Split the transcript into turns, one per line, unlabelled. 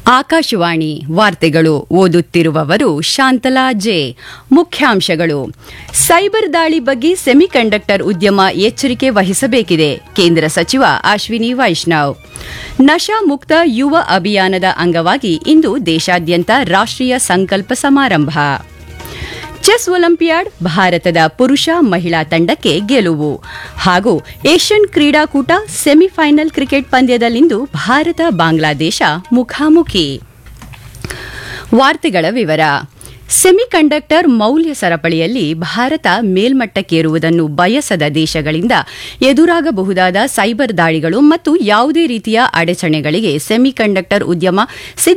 ಆಕಾಶವಾಣಿ ವಾರ್ತೆಗಳು ಓದುತ್ತಿರುವವರು ಶಾಂತಲಾ ಜೆ ಮುಖ್ಯಾಂಶಗಳು ಸೈಬರ್ ದಾಳಿ ಬಗ್ಗೆ ಸೆಮಿಕಂಡಕ್ಟರ್ ಉದ್ಯಮ ಎಚ್ಚರಿಕೆ ವಹಿಸಬೇಕಿದೆ ಕೇಂದ್ರ ಸಚಿವ ಅಶ್ವಿನಿ ವೈಷ್ಣವ್ ನಶಾ ಮುಕ್ತ ಯುವ ಅಭಿಯಾನದ ಅಂಗವಾಗಿ ಇಂದು ದೇಶಾದ್ಯಂತ ರಾಷ್ಟ್ರೀಯ ಸಂಕಲ್ಪ ಸಮಾರಂಭ ಚೆಸ್ ಒಲಿಂಪಿಯಾಡ್ ಭಾರತದ ಪುರುಷ ಮಹಿಳಾ ತಂಡಕ್ಕೆ ಗೆಲುವು ಹಾಗೂ ಏಷ್ಯನ್ ಕ್ರೀಡಾಕೂಟ ಸೆಮಿಫೈನಲ್ ಕ್ರಿಕೆಟ್ ಪಂದ್ಯದಲ್ಲಿಂದು ಭಾರತ ಬಾಂಗ್ಲಾದೇಶ ಮುಖಾಮುಖಿ ವಾರ್ತೆಗಳ ವಿವರ ಸೆಮಿಕಂಡಕ್ಟರ್ ಮೌಲ್ಯ ಸರಪಳಿಯಲ್ಲಿ ಭಾರತ ಮೇಲ್ಮಟ್ಟಕ್ಕೇರುವುದನ್ನು ಬಯಸದ ದೇಶಗಳಿಂದ ಎದುರಾಗಬಹುದಾದ ಸೈಬರ್ ದಾಳಿಗಳು ಮತ್ತು ಯಾವುದೇ ರೀತಿಯ ಅಡಚಣೆಗಳಿಗೆ ಸೆಮಿಕಂಡಕ್ಟರ್ ಉದ್ಯಮ